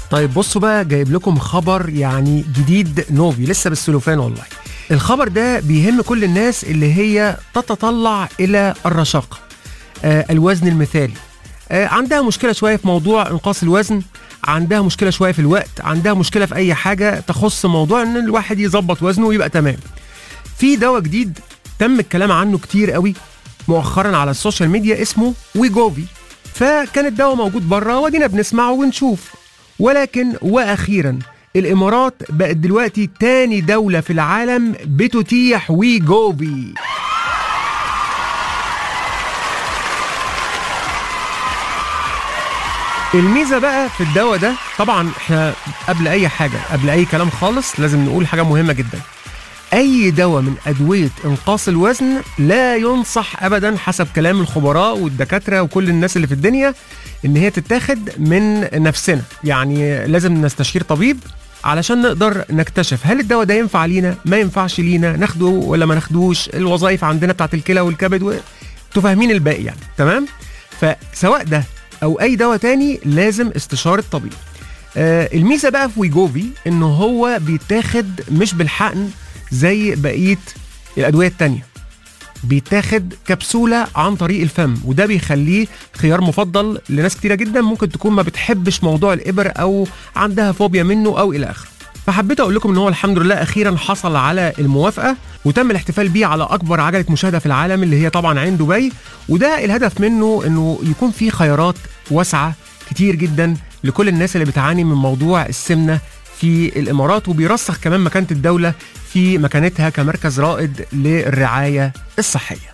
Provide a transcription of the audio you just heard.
طيب بصوا بقى جايب لكم خبر يعني جديد نوفي لسه بالسلوفان والله الخبر ده بيهم كل الناس اللي هي تتطلع الى الرشاقه آه الوزن المثالي آه عندها مشكله شويه في موضوع انقاص الوزن عندها مشكله شويه في الوقت عندها مشكله في اي حاجه تخص موضوع ان الواحد يظبط وزنه ويبقى تمام في دواء جديد تم الكلام عنه كتير قوي مؤخرا على السوشيال ميديا اسمه ويجوفي فكان الدواء موجود بره ودينا بنسمعه ونشوف ولكن واخيرا الامارات بقت دلوقتي تاني دوله في العالم بتتيح ويجوفي الميزه بقى في الدواء ده طبعا احنا قبل اي حاجه قبل اي كلام خالص لازم نقول حاجه مهمه جدا اي دواء من ادويه انقاص الوزن لا ينصح ابدا حسب كلام الخبراء والدكاتره وكل الناس اللي في الدنيا ان هي تتاخد من نفسنا يعني لازم نستشير طبيب علشان نقدر نكتشف هل الدواء ده ينفع لينا ما ينفعش لينا ناخده ولا ما ناخدوش الوظائف عندنا بتاعت الكلى والكبد و... انتوا فاهمين الباقي يعني تمام فسواء ده او اي دواء تاني لازم استشاره طبيب آه الميزه بقى في ويجوفي ان هو بيتاخد مش بالحقن زي بقيه الادويه التانيه بيتاخد كبسوله عن طريق الفم وده بيخليه خيار مفضل لناس كتيره جدا ممكن تكون ما بتحبش موضوع الابر او عندها فوبيا منه او الى اخره فحبيت اقول لكم ان هو الحمد لله اخيرا حصل على الموافقه وتم الاحتفال بيه على اكبر عجله مشاهده في العالم اللي هي طبعا عين دبي وده الهدف منه انه يكون في خيارات واسعه كتير جدا لكل الناس اللي بتعاني من موضوع السمنه في الامارات وبيرسخ كمان مكانه الدوله في مكانتها كمركز رائد للرعايه الصحيه